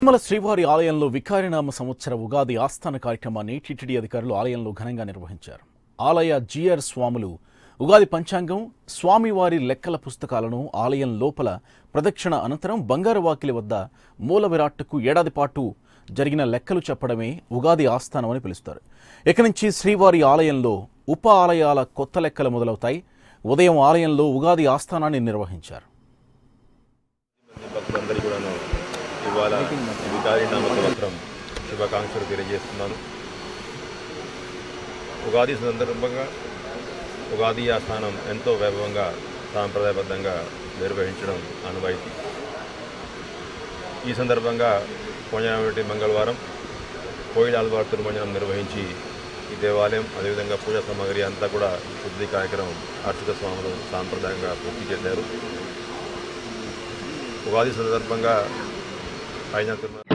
తిరుమల శ్రీవారి ఆలయంలో వికారినామ సంవత్సర ఉగాది ఆస్థాన కార్యక్రమాన్ని టీటీడీ అధికారులు ఆలయంలో ఘనంగా నిర్వహించారు ఆలయ జిఆర్ స్వాములు ఉగాది పంచాంగం స్వామివారి లెక్కల పుస్తకాలను ఆలయం లోపల ప్రదక్షిణ అనంతరం బంగారు వాకిలి వద్ద మూల విరాట్టుకు ఏడాది పాటు జరిగిన లెక్కలు చెప్పడమే ఉగాది ఆస్థానం అని పిలుస్తారు ఇక నుంచి శ్రీవారి ఆలయంలో ఉప ఆలయాల కొత్త లెక్కలు మొదలవుతాయి ఉదయం ఆలయంలో ఉగాది ఆస్థానాన్ని నిర్వహించారు భక్తులందరికీ కూడాను ఇవాళ వికారి నామ సంవత్సరం శుభాకాంక్షలు తెలియజేస్తున్నాను ఉగాది సందర్భంగా ఉగాది ఆస్థానం ఎంతో వైభవంగా సాంప్రదాయబద్ధంగా నిర్వహించడం అనువైతి ఈ సందర్భంగా పోయినటువంటి మంగళవారం కోయిలాల్వార్ తిరుమంజనం నిర్వహించి ఈ దేవాలయం అదేవిధంగా పూజా సామాగ్రి అంతా కూడా శుద్ధి కార్యక్రమం అర్చక స్వాములు సాంప్రదాయంగా పూర్తి చేశారు ఉగాది సందర్భంగా అయిన తిరుమల